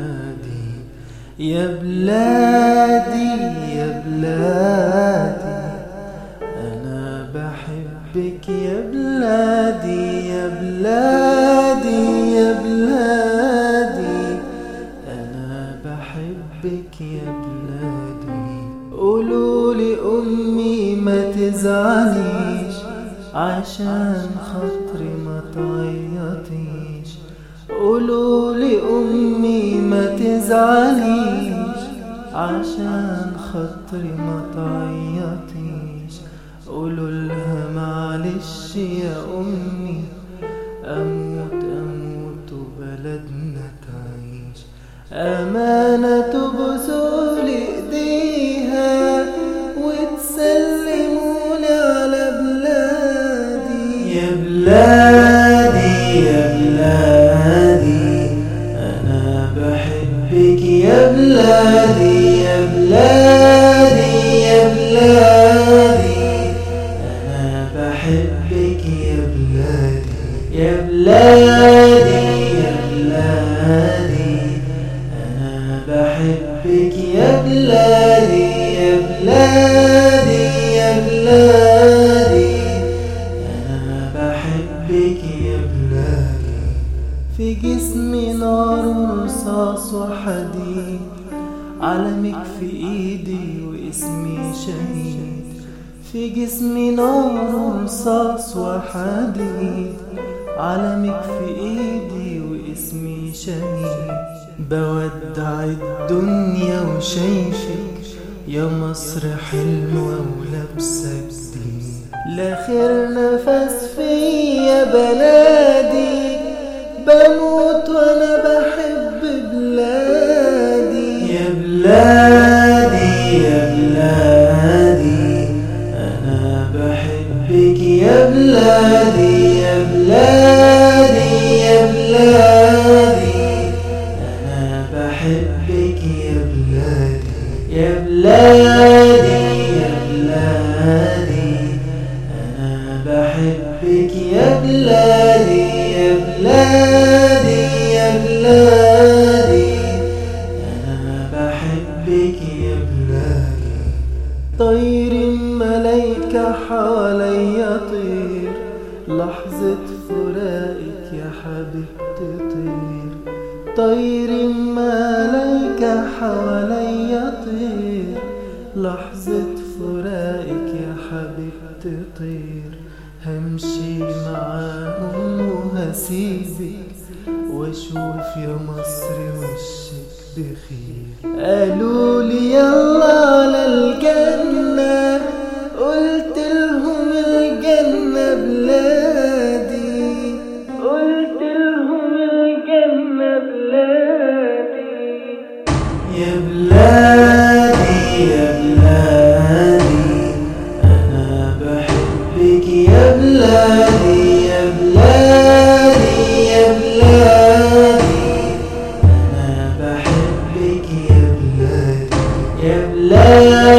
بلادي يا بلادي يا بلادي أنا بحبك يا بلادي يا بلادي يا بلادي أنا بحبك يا بلادي قولوا لي أمي ما تزعليش عشان خاطري ما تعيطيش قولوا لي أمي ما تزعليش عشان خاطري ما تعيطيش قولوا لها معلش يا أمي أموت أموت وبلدنا تعيش أمانة تبوسوا لي إيديها وتسلموني على بلادي يا بلادي يا بلادي أنا بحبك يا بلادي يا بلادي يا بلادي أنا بحبك يا بلادي يا بلادي يا بلادي أنا بحبك يا بلادي يا بلادي يا بلادي أنا بحبك يا بلادي في جسمي نار ورصاص وحديد علمك في ايدي واسمي شهيد في جسمي نار ورصاص وحديد علمك في ايدي واسمي شهيد بودع الدنيا وشايفك يا مصر حلوة ولابسة جديد لاخر نفس فيا بلادي بموت وانا بحب بلادي يا بلادي يا بلادي انا بحبك يا بلادي يا بلادي يا بلادي انا بحبك يا بلادي يا بلادي يا بلادي انا بحبك يا بلادي يا بلادي يا بلادي انا بحبك يا بلادي طير ملايكة حواليا طير لحظة فراقك يا حبيبتي طير طير ملايكة حواليا طير لحظة فراقك يا حبيبتي طير همشي معاهم وهسيبك واشوف يا مصر وشك بخير قالوا لي يلا على الجنة قلت لهم الجنة بلادي قلت لهم الجنة بلادي يا بلادي يا بلادي أنا بحبك يا بلادي يا بلادي يا بلادي أنا بحبك يا بلادي يا بلادي